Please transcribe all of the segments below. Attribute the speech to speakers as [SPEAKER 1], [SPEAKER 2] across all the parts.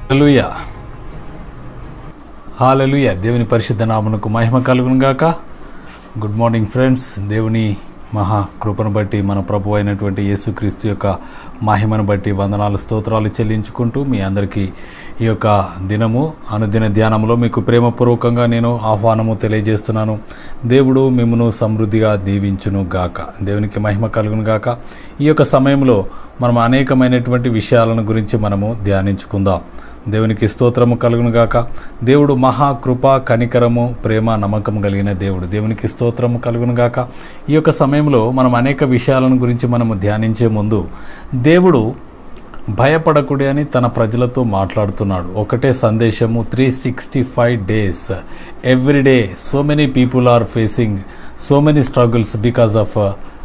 [SPEAKER 1] హల్లెలూయ hallelujah దేవుని పరిశుద్ధ నామమునకు మహిమ కలుగును గాక గుడ్ మార్నింగ్ ఫ్రెండ్స్ దేవుని మహా కృపను బట్టి మన ప్రభు అయినటువంటి యేసుక్రీస్తు యొక్క మహిమను బట్టి వందనాలు స్తోత్రాలు చెల్లించుకుంటూ మీ అందరికీ ఈ యొక్క దినము అనుదిన ధ్యానంలో మీకు ప్రేమపూర్వకంగా నేను ఆహ్వానము తెలియజేస్తున్నాను దేవుడు మిమ్మను సమృద్ధిగా దీవించును గాక దేవునికి మహిమ కలుగును గాక ఈ యొక్క సమయంలో మనం అనేకమైనటువంటి విషయాలను గురించి మనము ధ్యానించుకుందాం దేవునికి స్తోత్రము కలుగును గాక దేవుడు మహా కృప కనికరము ప్రేమ నమ్మకం కలిగిన దేవుడు దేవునికి స్తోత్రము కలుగును గాక ఈ యొక్క సమయంలో మనం అనేక విషయాలను గురించి మనము ధ్యానించే ముందు దేవుడు భయపడకుడి అని తన ప్రజలతో మాట్లాడుతున్నాడు ఒకటే సందేశము three sixty five days every day so many people are facing so many struggles because of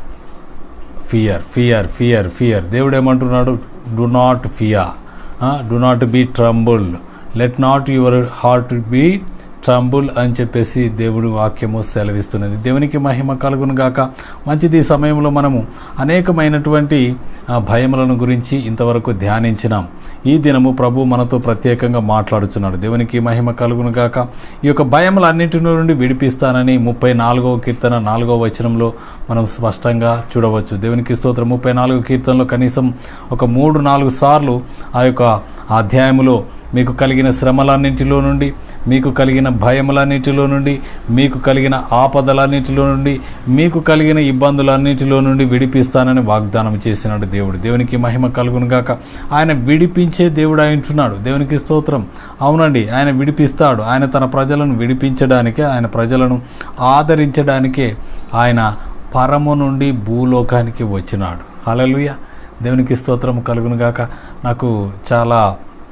[SPEAKER 1] fear fear fear fear దేవుడు ఏమంటున్నాడు do not fear do not be tremble let not your heart be tremble అని చెప్పేసి దేవుడు వాక్యము సెలవిస్తున్నది దేవునికి మహిమ కలుగును గాక మంచిది ఈ సమయంలో మనము అనేకమైనటువంటి ఆ, భయములను గురించి ఇంతవరకు ధ్యానించినాం ఈ దినము ప్రభు మనతో ప్రత్యేకంగా మాట్లాడుచున్నాడు దేవునికి మహిమ కలుగును గాక ఈ యొక్క భయములన్నిటి నుండి విడిపిస్తానని ముప్పై నాలుగవ కీర్తన నాలుగవ వచనంలో మనం స్పష్టంగా చూడవచ్చు దేవునికి స్తోత్రం ముప్పై నాలుగో కీర్తనలో కనీసం ఒక మూడు నాలుగు సార్లు ఆ యొక్క అధ్యాయములో మీకు కలిగిన శ్రమలన్నింటిలో నుండి మీకు కలిగిన భయములన్నిటిలో నుండి మీకు కలిగిన ఆపదలన్నిటిలో నుండి మీకు కలిగిన ఇబ్బందులన్నిటిలో నుండి విడిపిస్తానని వాగ్దానం చేసినాడు దేవుడు దేవునికి మహిమ కలుగును గాక ఆయన విడిపించే దేవుడు అయింటున్నాడు దేవునికి స్తోత్రం అవునండి ఆయన విడిపిస్తాడు ఆయన తన ప్రజలను విడిపించడానికే ఆయన ప్రజలను ఆదరించడానికే ఆయన పరము నుండి భూలోకానికి వచ్చినాడు హల్లెలూయా దేవునికి స్తోత్రం కలుగును గాక నాకు చాలా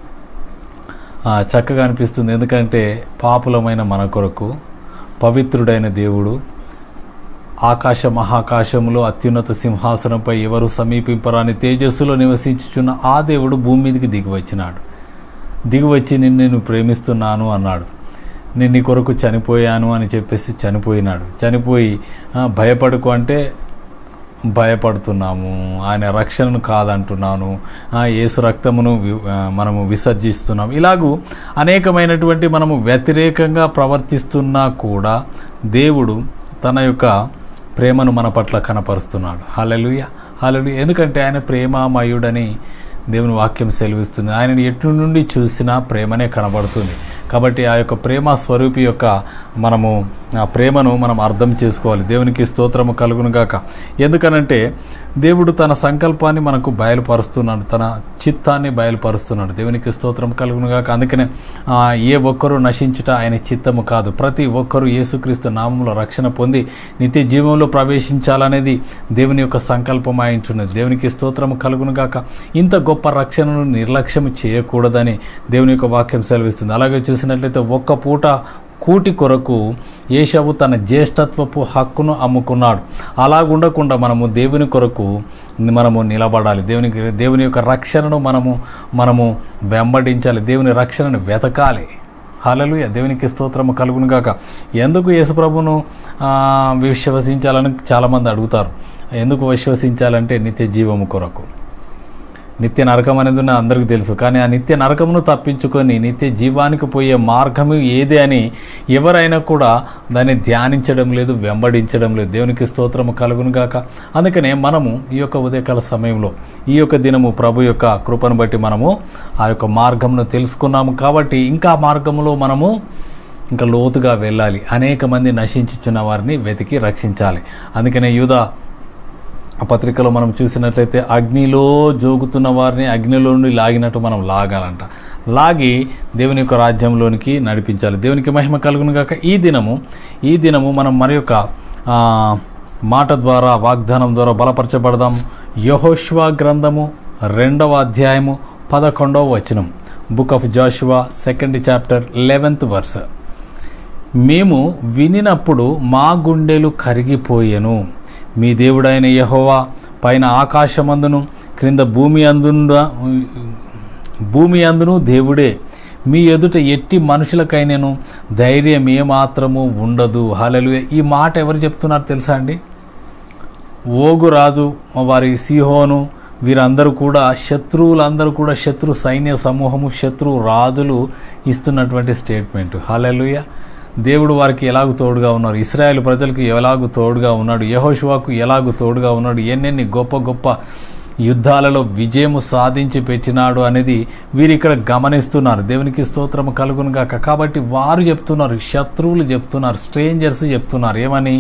[SPEAKER 1] ఆ, చక్కగా అనిపిస్తుంది ఎందుకంటే పాపులమైన మన కొరకు పవిత్రుడైన దేవుడు ఆకాశ మహాకాశములో అత్యున్నత సింహాసనంపై ఎవరు సమీపింపరాని తేజస్సులో నివసించుచున్న ఆ దేవుడు భూమి మీదకి దిగి వచ్చినాడు దిగి వచ్చి నిన్ను నేను ప్రేమిస్తున్నాను అన్నాడు నేను నీ కొరకు చనిపోయాను అని చెప్పేసి చనిపోయినాడు చనిపోయి "ఆ, భయపడకు అంటే భయపడుతున్నాము ఆయన రక్షణను కాదంటున్నాను ఆ, యేసు రక్తమును వి- ఆ, మనము విసర్జిస్తున్నాం ఇలాగూ అనేకమైనటువంటి మనము వ్యతిరేకంగా ప్రవర్తిస్తున్నా కూడా దేవుడు తన యొక్క ప్రేమను మన పట్ల కనపరుస్తున్నాడు హల్లెలూయ హల్లెలూయ ఎందుకంటే ఆయన ప్రేమామయుడని దేవుని వాక్యం సెలవిస్తుంది ఆయనని ఎటు నుండి చూసినా ప్రేమనే కనబడుతుంది కాబట్టి ఆ యొక్క ప్రేమ స్వరూపి యొక్క మనము ఆ ప్రేమను మనం అర్థం చేసుకోవాలి దేవునికి స్తోత్రము కలుగును గాక ఎందుకనంటే దేవుడు తన సంకల్పాన్ని మనకు బయలుపరుస్తున్నాడు తన చిత్తాన్ని బయలుపరుస్తున్నాడు దేవునికి స్తోత్రం కలుగును గాక అందుకనే ఆ, ఏ ఒక్కరూ నశించుట ఆయన చిత్తము కాదు ప్రతి ఒక్కరూ యేసుక్రీస్తు నామంలో రక్షణ పొంది నిత్య జీవంలో ప్రవేశించాలనేది దేవుని యొక్క సంకల్పం అయింటున్నది దేవునికి స్తోత్రము కలుగును గాక ఇంత గొప్ప రక్షణను నిర్లక్ష్యం చేయకూడదని దేవుని యొక్క వాక్యం సెలవిస్తుంది అలాగే చూసినట్లయితే ఒక్క పూట కూటి కొరకు ఏషవు తన జ్యేష్ఠత్వపు హక్కును అమ్ముకున్నాడు అలాగుండకుండా మనము దేవుని కొరకు మనము నిలబడాలి దేవునికి దేవుని యొక్క రక్షణను మనము మనము వెంబడించాలి దేవుని రక్షణను వెతకాలి హల్లెలూయా దేవునికి స్తోత్రము కలుగును గాక ఎందుకు యేసుప్రభును ఆ, విశ్వసించాలని చాలామంది అడుగుతారు ఎందుకు విశ్వసించాలంటే నిత్య జీవము కొరకు నిత్య నరకం అనేది ఉన్న అందరికీ తెలుసు కానీ ఆ నిత్య నరకమును తప్పించుకొని నిత్య జీవానికి పోయే మార్గము ఏది అని ఎవరైనా కూడా దాన్ని ధ్యానించడం లేదు వెంబడించడం లేదు దేవునికి స్తోత్రము కలుగును గాక అందుకనే మనము ఈ యొక్క ఉదయకాల సమయంలో ఈ యొక్క దినము ప్రభు యొక్క కృపను బట్టి మనము ఆ యొక్క మార్గమును తెలుసుకున్నాము కాబట్టి ఇంకా ఆ మార్గములో మనము ఇంకా లోతుగా వెళ్ళాలి అనేక మంది నశించుచున్న వారిని వెతికి రక్షించాలి అందుకనే యూదా ఆ పత్రికలో మనం చూసినట్లయితే అగ్నిలో జోగుతున్న వారిని అగ్నిలో నుండి లాగినట్టు మనం లాగాలంట లాగి దేవుని యొక్క రాజ్యంలోనికి నడిపించాలి దేవునికి మహిమ కలుగును గాక ఈ దినము ఈ దినము మనం మరి యొక్క ఆ, మాట ద్వారా వాగ్దానం ద్వారా బలపరచబడదాం యహోష్వా గ్రంథము రెండవ అధ్యాయము పదకొండవ వచనం book of Joshua second chapter eleventh verse మేము వినినప్పుడు మా గుండెలు కరిగిపోయెను మీ దేవుడైన యెహోవా పైన ఆకాశమందును క్రింద భూమి అందున భూమి అందును దేవుడే మీ ఎదుట ఎట్టి మనుషులకైనను ధైర్యం ఏమాత్రము ఉండదు హలలు ఈ మాట ఎవరు చెప్తున్నారు తెలుసా అండి ఓగు రాజు వారి సిహోను వీరందరూ కూడా శత్రువులందరూ కూడా శత్రు సైన్య సమూహము శత్రు రాజులు ఇస్తున్నటువంటి స్టేట్మెంట్ హల్లెలూయా దేవుడు వారికి ఎలాగూ తోడుగా ఉన్నారు ఇస్రాయేల్ ప్రజలకు ఎలాగూ తోడుగా ఉన్నాడు యహోషువాకు ఎలాగూ తోడుగా ఉన్నాడు ఎన్నెన్ని గొప్ప గొప్ప యుద్ధాలలో విజయము సాధించి పెట్టినాడు అనేది వీరు ఇక్కడ గమనిస్తున్నారు దేవునికి స్తోత్రము కలుగును గాక కాబట్టి వారు చెప్తున్నారు శత్రువులు చెప్తున్నారు స్ట్రేంజర్స్ చెప్తున్నారు ఏమని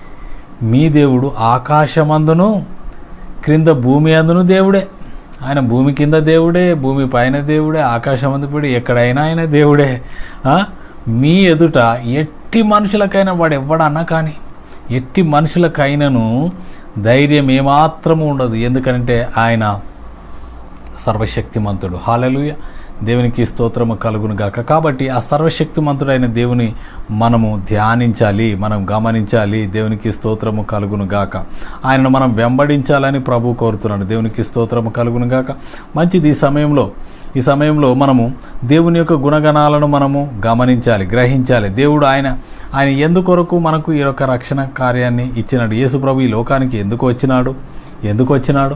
[SPEAKER 1] మీ దేవుడు ఆకాశమందును క్రింద భూమి అందును దేవుడే ఆయన భూమి కింద దేవుడే భూమి పైన దేవుడే ఆకాశం అందు కూడా ఎక్కడైనా ఆయన దేవుడే ఆ? మీ ఎదుట ఎట్టి మనుషులకైనా వాడు ఎవడన్నా కానీ ఎట్టి మనుషులకైనను ధైర్యం ఏమాత్రము ఉండదు ఎందుకంటే ఆయన సర్వశక్తిమంతుడు హాలలుయ దేవునికి స్తోత్రము కలుగును గాక కాబట్టి ఆ సర్వశక్తిమంతుడైన దేవుని మనము ధ్యానించాలి మనం గమనించాలి దేవునికి స్తోత్రము కలుగును గాక ఆయనను మనం వెంబడించాలని ప్రభు కోరుతున్నాడు దేవునికి స్తోత్రము కలుగును గాక మంచిది ఈ సమయంలో ఈ సమయంలో మనము దేవుని యొక్క గుణగణాలను మనము గమనించాలి గ్రహించాలి దేవుడు ఆయన ఆయన ఎందుకొరకు మనకు ఈ యొక్క రక్షణ కార్యాన్ని ఇచ్చినాడు యేసు ప్రభు ఈ లోకానికి ఎందుకు వచ్చినాడు ఎందుకు వచ్చినాడు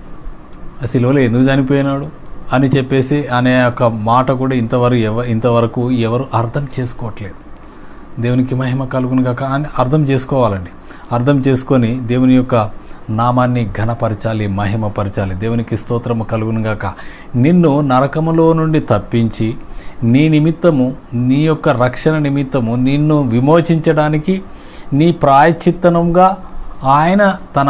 [SPEAKER 1] ఆ సిలువలో ఎందుకు చనిపోయినాడు అని చెప్పేసి అనే ఒక మాట కూడా ఇంతవరకు ఎవ ఇంతవరకు ఎవరు అర్థం చేసుకోవట్లేదు దేవునికి మహిమ కలుగును కాక అని అర్థం చేసుకోవాలండి అర్థం చేసుకొని దేవుని యొక్క నామాన్ని ఘనపరచాలి మహిమపరచాలి దేవునికి స్తోత్రము కలుగును గాక నిన్ను నరకములో నుండి తప్పించి నీ నిమిత్తము నీ యొక్క రక్షణ నిమిత్తము నిన్ను విమోచించడానికి నీ ప్రాయచిత్తనంగా ఆయన తన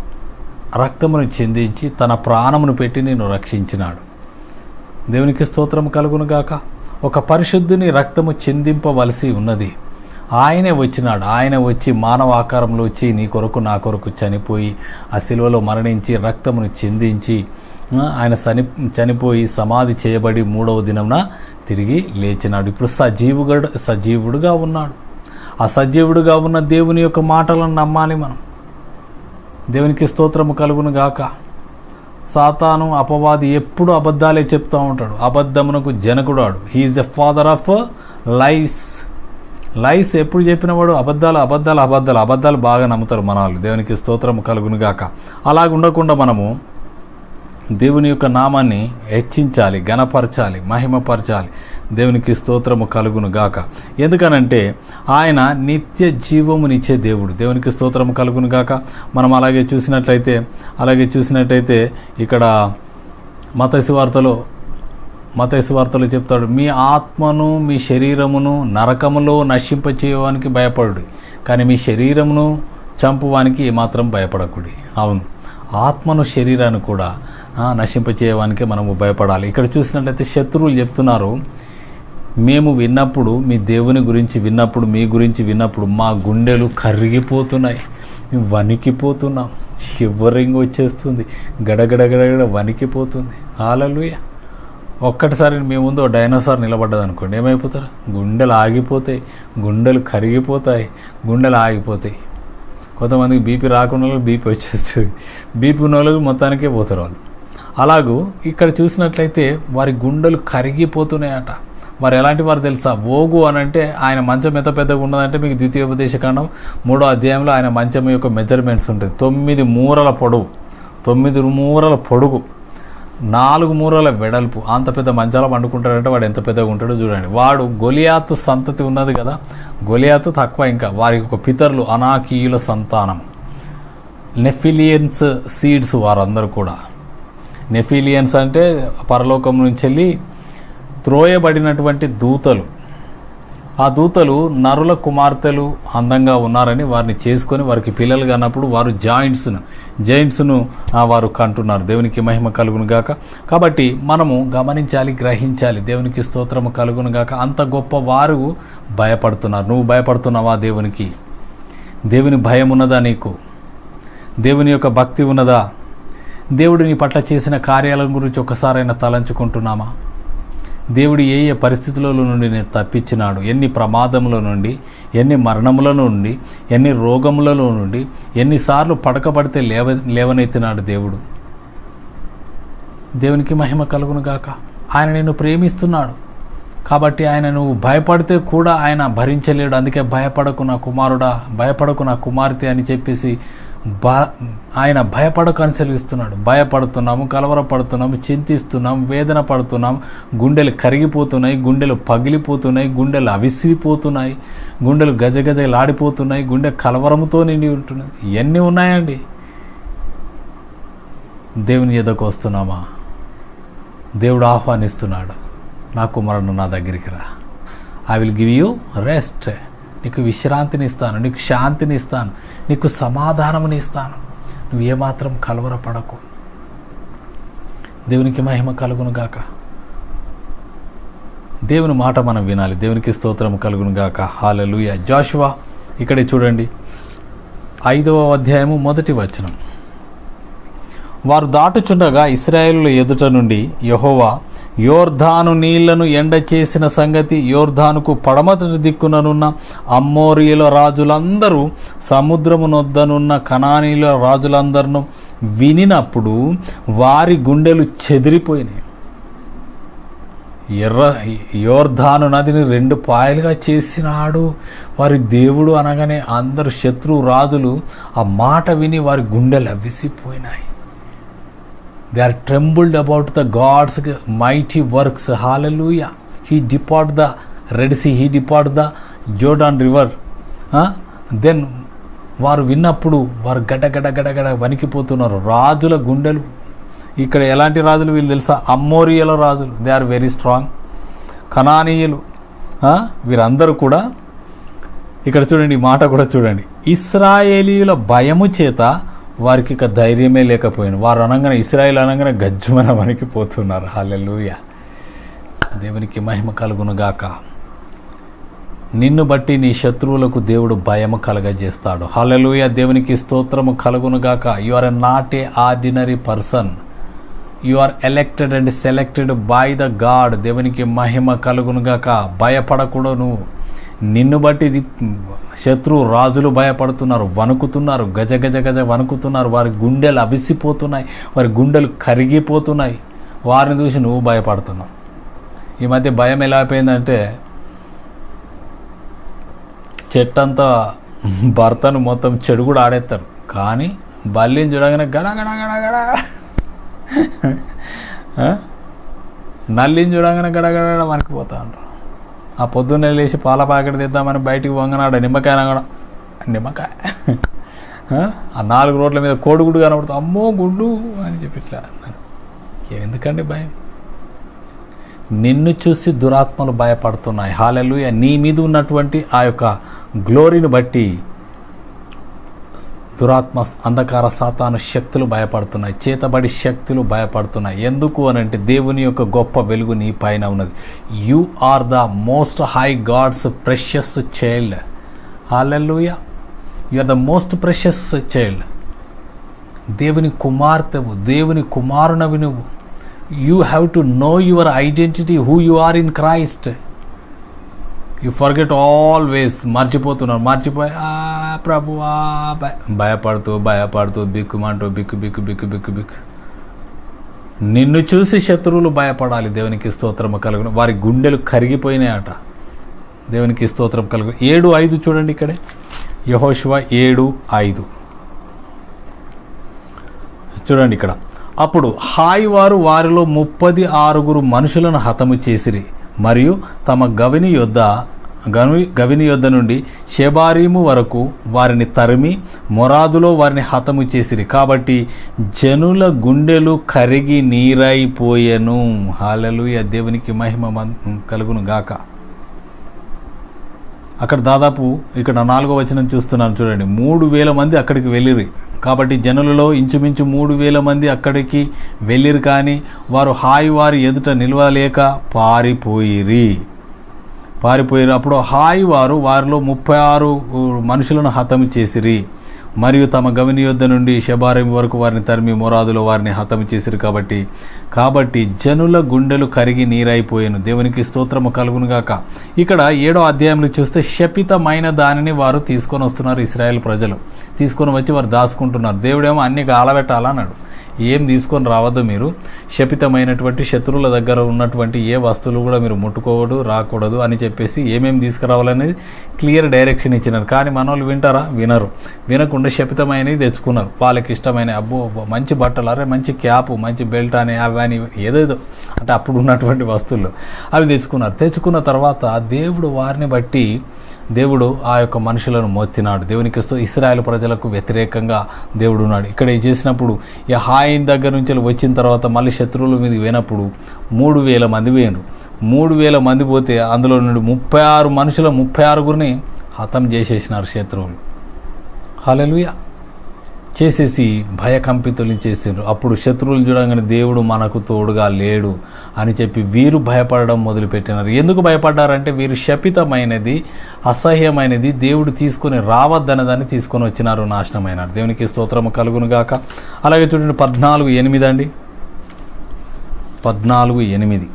[SPEAKER 1] రక్తమును చెందించి తన ప్రాణమును పెట్టి నిన్ను రక్షించినాడు దేవునికి స్తోత్రం కలుగును గాక ఒక పరిశుద్ధుని రక్తము చెందింపవలసి ఉన్నది ఆయనే వచ్చినాడు ఆయన వచ్చి మానవ ఆకారంలో వచ్చి నీ కొరకు నా కొరకు చనిపోయి ఆ శిలువలో మరణించి రక్తమును చెందించి ఆ, ఆయన చని చనిపోయి సమాధి చేయబడి మూడవ దినమున తిరిగి లేచినాడు ఇప్పుడు సజీవుగడు సజీవుడుగా ఉన్నాడు ఆ సజీవుడుగా ఉన్న దేవుని యొక్క మాటలను నమ్మాలి మనం దేవునికి స్తోత్రము కలుగును గాక సాతాను అపవాది ఎప్పుడు అబద్ధాలే చెప్తూ ఉంటాడు అబద్ధమునకు జనకుడాడు he is the father of lies lies ఎప్పుడు చెప్పినవాడు అబద్ధాలు అబద్ధాలు అబద్ధాలు అబద్ధాలు బాగా నమ్ముతారు మన వాళ్ళు దేవునికి స్తోత్రము కలుగును గాక అలాగ ఉండకుండా మనము దేవుని యొక్క నామాన్ని హెచ్చించాలి గణపరచాలి మహిమపరచాలి దేవునికి స్తోత్రము కలుగును గాక ఎందుకనంటే ఆయన నిత్య జీవమునిచ్చే దేవుడు దేవునికి స్తోత్రము కలుగును గాక మనం అలాగే చూసినట్లయితే అలాగే చూసినట్లయితే ఇక్కడ మతసి వార్తలో మతేసు వార్తలు చెప్తాడు మీ ఆత్మను మీ శరీరమును నరకములో నశింపచేయడానికి భయపడు కానీ మీ శరీరమును చంపువానికి ఏమాత్రం భయపడకుడి అవును ఆత్మను శరీరాన్ని కూడా ఆ, నశింపచేయడానికి మనము భయపడాలి ఇక్కడ చూసినట్లయితే శత్రువులు చెప్తున్నారు మేము విన్నప్పుడు మీ దేవుని గురించి విన్నప్పుడు మీ గురించి విన్నప్పుడు మా గుండెలు కరిగిపోతున్నాయి మేము వణికిపోతున్నాం షివరింగ్ వచ్చేస్తుంది గడగడగడగడ వణికిపోతుంది హాలలుయ ఒక్కటిసారి మీ ముందు ఓ డైనోసార్ నిలబడ్డది అనుకోండి ఏమైపోతారు గుండెలు ఆగిపోతాయి గుండెలు కరిగిపోతాయి గుండెలు ఆగిపోతాయి కొంతమందికి బీపీ రాకుండా వాళ్ళకి బీపీ వచ్చేస్తుంది బీపీ ఉన్న వాళ్ళకి మొత్తానికే పోతారు వాళ్ళు అలాగూ ఇక్కడ చూసినట్లయితే వారి గుండెలు కరిగిపోతున్నాయట మరి ఎలాంటి వారు తెలుసా ఓగు అని అంటే ఆయన మంచం ఎంత పెద్దగా ఉన్నదంటే మీకు ద్వితీయోపదేశ కాండం మూడో అధ్యాయంలో ఆయన మంచం యొక్క మెజర్మెంట్స్ ఉంటుంది తొమ్మిది మూరల పొడవు తొమ్మిది మూరల పొడుగు నాలుగు మూరల వెడల్పు అంత పెద్ద మంచాల పండుకుంటాడంటే వాడు ఎంత పెద్దగా ఉంటాడో చూడండి వాడు గొలియాత్ సంతతి ఉన్నది కదా గొలియాత్ తక్కువ ఇంకా వారికి ఒక పితరులు అనాకీయుల సంతానం నెఫిలియన్స్ సీడ్స్ వారందరూ కూడా నెఫిలియన్స్ అంటే పరలోకం నుంచి వెళ్ళి త్రోయబడినటువంటి దూతలు ఆ దూతలు నరుల కుమార్తెలు అందంగా ఉన్నారని వారిని చేసుకొని వారికి పిల్లలు కన్నప్పుడు వారు జాయింట్స్ను జైంట్స్ను వారు కంటున్నారు దేవునికి మహిమ కలుగును గాక కాబట్టి మనము గమనించాలి గ్రహించాలి దేవునికి స్తోత్రము కలుగును గాక అంత గొప్ప వారు భయపడుతున్నారు నువ్వు భయపడుతున్నావా దేవునికి దేవుని భయం ఉన్నదా నీకు దేవుని యొక్క భక్తి ఉన్నదా దేవుడు నీ పట్ల చేసిన కార్యాల గురించి ఒకసారైనా తలంచుకుంటున్నామా దేవుడు ఏ ఏ పరిస్థితులలో నుండి నేను తప్పించినాడు ఎన్ని ప్రమాదముల నుండి ఎన్ని మరణముల నుండి ఎన్ని రోగములలో నుండి ఎన్నిసార్లు పడకబడితే లేవ లేవనెత్తినాడు దేవుడు దేవునికి మహిమ కలుగును గాక ఆయన నిన్ను ప్రేమిస్తున్నాడు కాబట్టి ఆయన నువ్వు భయపడితే కూడా ఆయన భరించలేడు అందుకే భయపడకు నా కుమారుడా భయపడకు నా కుమార్తె అని చెప్పేసి బ ఆయన భయపడకు అని సెలవిస్తున్నాడు భయపడుతున్నాము కలవరపడుతున్నాము చింతిస్తున్నాము వేదన పడుతున్నాము గుండెలు కరిగిపోతున్నాయి గుండెలు పగిలిపోతున్నాయి గుండెలు అవిసిరిపోతున్నాయి గుండెలు గజగజలాడిపోతున్నాయి గుండె కలవరంతో నిండి ఉంటున్నది ఇవన్నీ ఉన్నాయండి దేవుని ఎదకు వస్తున్నామా దేవుడు ఆహ్వానిస్తున్నాడు నా కుమారుడు నా దగ్గరికి రా I will give you rest నీకు విశ్రాంతిని ఇస్తాను నీకు శాంతిని ఇస్తాను నీకు సమాధానముని ఇస్తాను నువ్వు ఏమాత్రం కలవరపడకు దేవునికి మహిమ కలుగును గాక దేవుని మాట మనం వినాలి దేవునికి స్తోత్రం కలుగును గాక హాలలుయ జాషువా ఇక్కడే చూడండి ఐదవ అధ్యాయము మొదటి వచనం వారు దాటుచుండగా ఇస్రాయేలుల ఎదుట నుండి యహోవా యోర్ధాను నీళ్లను ఎండ చేసిన సంగతి యోర్ధానుకు పడమటి దిక్కుననున్న అమ్మోరియుల రాజులందరూ సముద్రమునొద్దనున్న కనానీల రాజులందరూ వినినప్పుడు వారి గుండెలు చెదిరిపోయినాయి ఎర్ర యోర్ధాను నదిని రెండు పాయలుగా చేసినాడు వారి దేవుడు అనగానే అందరు శత్రు రాజులు ఆ మాట విని వారి గుండెలు అవిసిపోయినాయి they are trembled about the God's mighty works hallelujah he depart the Red Sea he depart the Jordan river then వారు విన్నప్పుడు వారు గడ గడ గడ గడ వణికిపోతున్నారు రాజుల గుండెలు ఇక్కడ ఎలాంటి రాజులు వీళ్ళు తెలుసా అమ్మోరియల రాజులు దే ఆర్ వెరీ స్ట్రాంగ్ కనానీయులు ఆ, వీరందరూ కూడా ఇక్కడ చూడండి ఈ మాట కూడా చూడండి ఇస్రాయేలీయుల భయము చేత వారికి ఇక ధైర్యమే లేకపోయింది వారు అనగానే ఇస్రాయేల్ అనగానే గజ్జుమన వణికిపోతున్నారు హాలెలూయ దేవునికి మహిమ కలుగును గాక నిన్ను బట్టి నీ శత్రువులకు దేవుడు భయము కలగజేస్తాడు హాలెలూయ దేవునికి స్తోత్రము కలుగును గాక you are not a ordinary person you are elected and selected by the God దేవునికి మహిమ కలుగును గాక భయపడకూడదు నువ్వు నిన్ను బట్టి ఇది శత్రు రాజులు భయపడుతున్నారు వణుకుతున్నారు గజ గజ గజ వణుకుతున్నారు వారి గుండెలు అవిసిపోతున్నాయి వారి గుండెలు కరిగిపోతున్నాయి వారిని చూసి నువ్వు భయపడుతున్నావు ఈ మధ్య భయం ఎలా అయిపోయిందంటే చెట్టంతా భర్తను మొత్తం చెడు కూడా ఆడేస్తారు కానీ బల్లిని చూడగానే గడ గడ గడ గడ ఆ? నల్లిని చూడగానే గడ గడ గడ వణికిపోతా ఉంటారు ఆ పొద్దున్నే లేచి పాల ప్యాకెట్ తెద్దామని బయటికి వంగనాడు నిమ్మకాయ కూడా నిమ్మకాయ ఆ? ఆ నాలుగు రోడ్ల మీద కోడిగుడ్డు కనబడుతుంది అమ్మో గుడ్డు అని చెప్పి ఇట్లా అన్నారు. ఎందుకండి భయం నిన్ను చూసి దురాత్మలు భయపడుతున్నాయి హాలెలుయ నీ మీద ఉన్నటువంటి ఆ యొక్క గ్లోరీని బట్టి దురాత్మ అంధకార సాతాను శక్తులు భయపడుతున్నాయి చేతబడి శక్తులు భయపడుతున్నాయి ఎందుకు అని అంటే దేవుని యొక్క గొప్ప వెలుగు నీ పైన ఉన్నది you are the most high God's precious child hallelujah you are the most precious child దేవుని కుమార్తెవు దేవుని కుమారునవి నువ్వు you have to know your identity who you are in Christ you forget always మర్చిపోతున్నారు మర్చిపోయి "ఆ, ప్రభువా భయ-" భయపడుతూ భయపడుతూ బిక్కుమంటూ బిక్కు బిక్కు బిక్కు బిక్కు బిక్కు నిన్ను చూసి శత్రువులు భయపడాలి దేవునికి స్తోత్రం కలుగును వారి గుండెలు కరిగిపోయినాయట దేవునికి స్తోత్రం కలుగు ఏడు ఐదు చూడండి ఇక్కడే యహోశివ ఏడు ఐదు చూడండి ఇక్కడ అప్పుడు హాయి వారు వారిలో ముప్పది ఆరుగురు మనుషులను హతము చేసిరి మరియు తమ గవిని యొద్ద గను గవిని యొద్ద నుండి షెబారీము వరకు వారిని తరిమి మొరాదులో వారిని హతము చేసిరి కాబట్టి జనుల గుండెలు కరిగి నీరైపోయెను హాలెలూయ దేవునికి మహిమ మన్- కలుగును గాక అక్కడ దాదాపు ఇక్కడ నాలుగో వచనం చూస్తున్నాను చూడండి మూడు వేల మంది అక్కడికి వెళ్ళిరి కాబట్టి జనులలో ఇంచుమించు మూడు వేల మంది అక్కడికి వెళ్ళిరు కానీ వారు హాయి వారి ఎదుట నిలవలేక పారిపోయిరి పారిపోయారు అప్పుడు హాయి వారు వారిలో ముప్పై ఆరు మనుషులను హతము చేసిరి మరియు తమ గవిని యొద్ద నుండి శబారం వరకు వారిని తరిమి మొరాదులో వారిని హతము చేసిరు కాబట్టి కాబట్టి జనుల గుండెలు కరిగి నీరైపోయాను దేవునికి స్తోత్రము కలుగునుగాక ఇక్కడ ఏడో అధ్యాయంలో చూస్తే శపితమైన దానిని వారు తీసుకొని వస్తున్నారు ఇస్రాయేల్ ప్రజలు తీసుకొని వచ్చి వారు దాచుకుంటున్నారు దేవుడేమో అన్ని గాలబెట్టాలన్నాడు ఏం తీసుకొని రావద్దు మీరు శపితమైనటువంటి శత్రువుల దగ్గర ఉన్నటువంటి ఏ వస్తువులు కూడా మీరు ముట్టుకోవద్దు రాకూడదు అని చెప్పేసి ఏమేమి తీసుకురావాలనేది క్లియర్ డైరెక్షన్ ఇచ్చినారు కానీ మన వాళ్ళు వింటారా వినరు వినకుండా శపితమైనవి తెచ్చుకున్నారు వాళ్ళకి ఇష్టమైన అబ్బో అబ్బో, మంచి బట్టలు అరే మంచి క్యాప్ మంచి బెల్ట్ అని అవి అని ఏదేదో అంటే అప్పుడు ఉన్నటువంటి వస్తువులు అవి తెచ్చుకున్నారు తెచ్చుకున్న తర్వాత దేవుడు వారిని బట్టి దేవుడు ఆ యొక్క మనుషులను మోత్తినాడు దేవునికి ఇస్తూ ఇస్రాయేల్ ప్రజలకు వ్యతిరేకంగా దేవుడు ఉన్నాడు ఇక్కడ ఇది చేసినప్పుడు ఈ హాయిన్ దగ్గర నుంచి వచ్చిన తర్వాత మళ్ళీ శత్రువుల మీద పోయినప్పుడు మూడు వేల మంది పోయినారు మూడు వేల మంది పోతే అందులో నుండి ముప్పై ఆరు మనుషుల ముప్పై ఆరుగురిని హతం చేసేసినారు శత్రువులు హల్లెలూయా చేసేసి భయకంపితులు చేసిండ్రు అప్పుడు శత్రువులు చూడగానే దేవుడు మనకు తోడుగా లేడు అని చెప్పి వీరు భయపడడం మొదలుపెట్టినారు ఎందుకు భయపడ్డారంటే వీరు శపితమైనది అసహ్యమైనది దేవుడు తీసుకొని రావద్దన్నదాన్ని తీసుకొని వచ్చినారు నాశనమైనారు దేవునికి స్తోత్రము కలుగును గాక అలాగే చూడండి పద్నాలుగు ఎనిమిది అండి పద్నాలుగు ఎనిమిది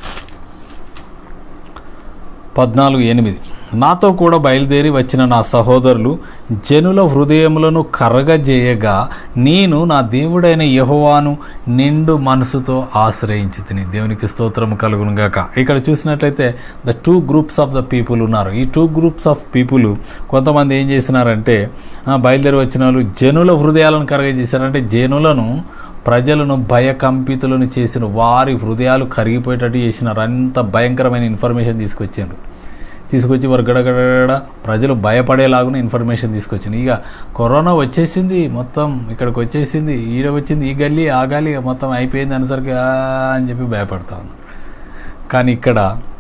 [SPEAKER 1] పద్నాలుగు ఎనిమిది నాతో కూడా బయలుదేరి వచ్చిన నా సహోదరులు జనుల హృదయములను కరగజేయగా నేను నా దేవుడైన యెహోవాను నిండు మనసుతో ఆశ్రయించి తిని దేవునికి స్తోత్రం కలుగును గాక ఇక్కడ చూసినట్లయితే the two groups of the people ఉన్నారు ఈ టూ గ్రూప్స్ ఆఫ్ పీపుల్ కొంతమంది ఏం చేసినారంటే ఆ, బయలుదేరి వచ్చిన వాళ్ళు జనుల హృదయాలను కరగజేశారంటే జనులను ప్రజలను భయకంపితులను చేసిన వారి హృదయాలు కరిగిపోయేటట్టు చేసినారు అంత భయంకరమైన ఇన్ఫర్మేషన్ తీసుకొచ్చారు తీసుకొచ్చి వారు గడగడగడ ప్రజలు భయపడేలాగున ఇన్ఫర్మేషన్ తీసుకొచ్చింది ఇక కరోనా వచ్చేసింది మొత్తం ఇక్కడికి వచ్చేసింది ఈడ వచ్చింది ఈ గల్లీ ఆ గల్లీ మొత్తం అయిపోయింది అనేసరికి "ఆ" అని చెప్పి భయపడతా ఉన్నారు కానీ ఇక్కడ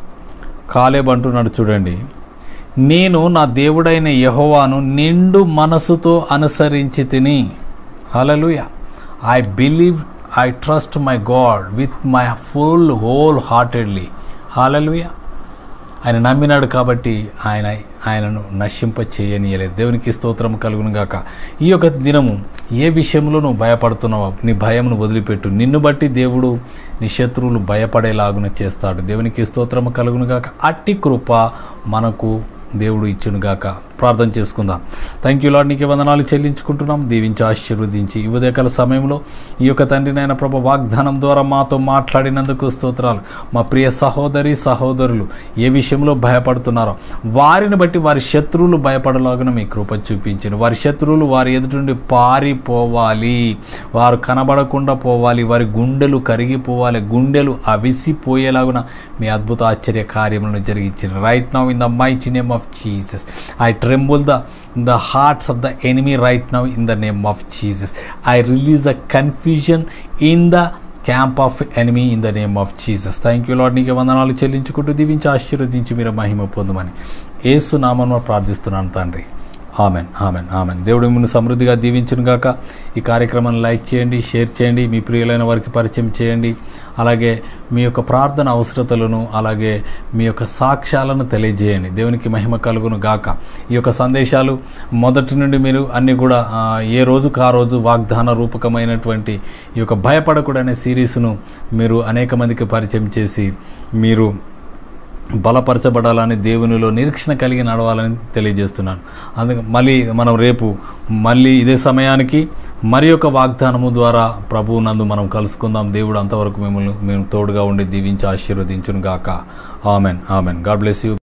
[SPEAKER 1] కాలేబ్ అంటున్నాడు చూడండి నేను నా దేవుడైన యెహోవాను నిండు మనసుతో అనుసరించి తిని hallelujah I believe I trust my God with my full whole heartedly hallelujah ఆయన నమ్మినాడు కాబట్టి ఆయన ఆయనను నశింప చేయనీయలేదు దేవునికి స్తోత్రం కలుగును గాక ఈ యొక్క దినము ఏ విషయంలో నువ్వు భయపడుతున్నావో నీ భయమును వదిలిపెట్టు నిన్ను బట్టి దేవుడు నీ శత్రువులు భయపడేలాగున చేస్తాడు దేవునికి స్తోత్రము కలుగును గాక అట్టి కృప మనకు దేవుడు ఇచ్చును గాక ప్రార్థన చేసుకుందాం థ్యాంక్ యూ లాడ్ నీకు వందనాలు చెల్లించుకుంటున్నాం దీవించి ఆశీర్వదించి ఈ ఉదయకాల సమయంలో ఈ యొక్క తండ్రి నాయన ప్రభ వాగ్దానం ద్వారా మాతో మాట్లాడినందుకు స్తోత్రాలు మా ప్రియ సహోదరి సహోదరులు ఏ విషయంలో భయపడుతున్నారో వారిని బట్టి వారి శత్రువులు భయపడలాగున మీ కృప చూపించిన వారి శత్రువులు వారి ఎదుటి పారిపోవాలి వారు కనబడకుండా పోవాలి వారి గుండెలు కరిగిపోవాలి గుండెలు అవిసిపోయేలాగున మీ అద్భుత ఆశ్చర్య కార్యములను జరిగించిన right now in the mighty name of Jesus I tremble the the hearts of the enemy right now in the name of Jesus I release the confusion in the camp of enemy in the name of Jesus thank you Lord నీకు వందనాలు చెల్లించుకుంటూ దీవించి ఆశీర్వదించి మీరు మహిమ పొందమని ఏసు నామను ప్రార్థిస్తున్నాను తండ్రి amen amen amen దేవుడు మిమ్మల్ని సమృద్ధిగా దీవించును గాక ఈ కార్యక్రమాన్ని లైక్ చేయండి షేర్ చేయండి మీ ప్రియులైన వారికి పరిచయం చేయండి అలాగే మీ యొక్క ప్రార్థన అవసరతలను అలాగే మీ యొక్క సాక్ష్యాలను తెలియజేయండి దేవునికి మహిమ కలుగును గాక ఈ యొక్క సందేశాలు మొదటి నుండి మీరు అన్నీ కూడా ఆ, ఏ రోజుకు ఆ రోజు వాగ్దాన రూపకమైనటువంటి ఈ యొక్క భయపడకూడనే సిరీస్ను మీరు అనేక మందికి పరిచయం చేసి మీరు బలపరచబడాలని దేవునిలో నిరీక్షణ కలిగి నడవాలని తెలియజేస్తున్నాను అందుకే మళ్ళీ మనం రేపు మళ్ళీ ఇదే సమయానికి మరి యొక్క వాగ్దానము ద్వారా ప్రభువు నందు మనం కలుసుకుందాం దేవుడు అంతవరకు మిమ్మల్ని మేము తోడుగా ఉండి దీవించి ఆశీర్వదించును గాక amen amen God bless you